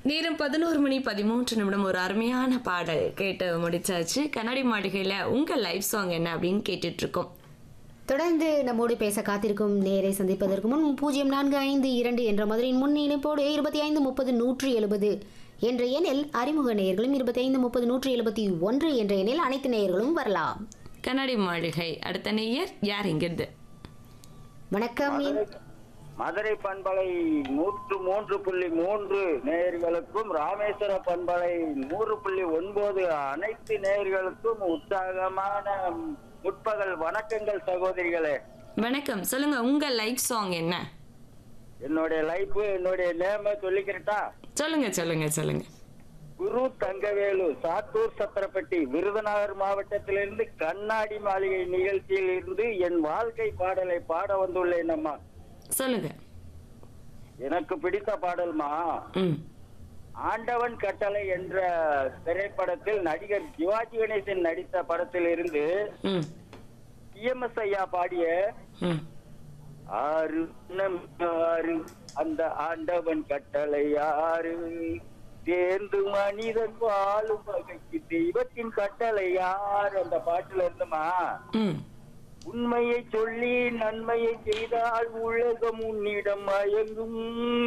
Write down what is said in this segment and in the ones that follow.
நேரம் பதினோரு மணி பதிமூன்று நிமிடம் ஒரு அருமையான பாடல் கேட்டு முடிச்சாச்சு கண்ணாடி மாளிகையில் உங்கள் லைஃப் சாங் என்ன அப்படின்னு கேட்டுட்டு இருக்கோம் தொடர்ந்து நம்மோடு பேச காத்திருக்கும் நேரை சந்திப்பதற்கு முன் பூஜ்ஜியம் நான்கு ஐந்து இரண்டு என்ற மதுரையின் முன் இணைப்போடு இருபத்தி ஐந்து முப்பது நூற்றி எழுபது என்ற எண்ணில் அறிமுக நேயர்களும் இருபத்தி ஐந்து முப்பது நூற்றி எழுபத்தி ஒன்று என்ற எண்ணில் அனைத்து நேயர்களும் வரலாம் கண்ணாடி மாளிகை அடுத்த நேயர் யார் இங்கிருந்து வணக்கம் மதுரை பண்பலை நூற்று மூன்று புள்ளி மூன்று நேயர்களுக்கும் ராமேஸ்வர பண்பலை நூறு புள்ளி ஒன்பது அனைத்து நேயர்களுக்கும் உற்சாகமான முற்பகல் வணக்கங்கள் சகோதரிகளே வணக்கம் சொல்லுங்க உங்கள் லைஃப் சாங் என்ன என்னுடைய லைஃப் என்னுடைய நேம சொல்லிக்கிறட்டா சொல்லுங்க சொல்லுங்க சொல்லுங்க குரு தங்கவேலு சாத்தூர் சத்திரப்பட்டி விருதுநகர் மாவட்டத்திலிருந்து கண்ணாடி மாளிகை நிகழ்ச்சியில் இருந்து என் வாழ்க்கை பாடலை பாட வந்துள்ளேன் அம்மா சொல்லுங்க எனக்கு பிடித்த பாடல்மா ம் ஆண்டவன் கட்டளை என்ற திரைப்படத்தில் நடிகர் சிவாஜி கணேசன் நடித்த படத்தில் இருந்து ம் டிஎம்எஸ் ஐயா பாடிய ம் ஆறு நம் ஆறு அந்த ஆண்டவன் கட்டளை ஆறு தேர்ந்து மனிதன் வாழும் வகைக்கு தெய்வத்தின் கட்டளை யார் அந்த பாட்டுல இருந்துமா ம் உண்மையை சொல்லி நன்மையை செய்தால் உலகம் உன்னிடம் மயங்கும்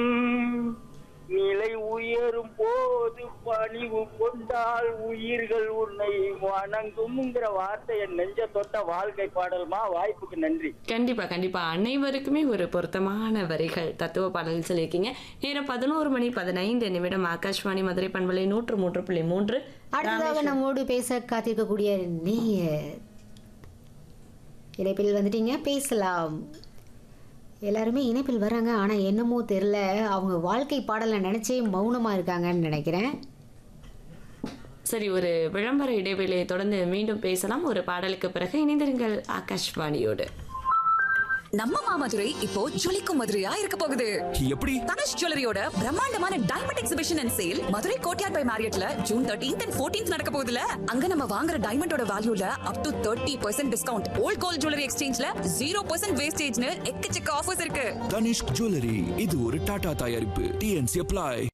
நிலை உயரும் போது பணிவு கொண்டால் உயிர்கள் உன்னை வணங்கும்ங்கிற வார்த்தை என் நெஞ்ச தொட்ட வாழ்க்கை பாடல்மா வாய்ப்புக்கு நன்றி கண்டிப்பா கண்டிப்பா அனைவருக்குமே ஒரு பொருத்தமான வரிகள் தத்துவ பாடல் சொல்லியிருக்கீங்க நேரம் பதினோரு மணி பதினைந்து நிமிடம் ஆகாஷ்வாணி மதுரை பண்பலை நூற்று மூன்று புள்ளி மூன்று அடுத்ததாக நம்மோடு பேச காத்திருக்கக்கூடிய நேயர் இணைப்பில் வந்துட்டீங்க பேசலாம் எல்லாருமே இணைப்பில் வராங்க ஆனால் என்னமோ தெரில அவங்க வாழ்க்கை பாடலை நினச்சே மௌனமாக இருக்காங்கன்னு நினைக்கிறேன் சரி ஒரு விளம்பர இடைவேளையை தொடர்ந்து மீண்டும் பேசலாம் ஒரு பாடலுக்கு பிறகு இணைந்திருங்கள் ஆகாஷ்வாணியோடு நம்ம மாமதுரை இப்போ ஜொலிக்கும் மதுரையா இருக்க போகுது எப்படி தனுஷ் ஜுவல்லரியோட பிரம்மாண்டமான diamond exhibition and sale Madurai Courtyard by மேரியட்ல ஜூன் தேர்ட்டீன்த் அண்ட் ஃபோர்டீன்த் நடக்க போகுதுல அங்க நம்ம வாங்குற டைமண்டோட வேல்யூல up to thirty percent discount old gold jewellery எக்ஸ்சேஞ்ச்ல ஜீரோ பர்சன்ட் வேஸ்டேஜ்னு எக்கச்சக்க ஆஃபர்ஸ் இருக்கு தனிஷ்க் ஜுவல்லரி இது ஒரு டாடா தயாரிப்பு டிஎன்சி அப்ளை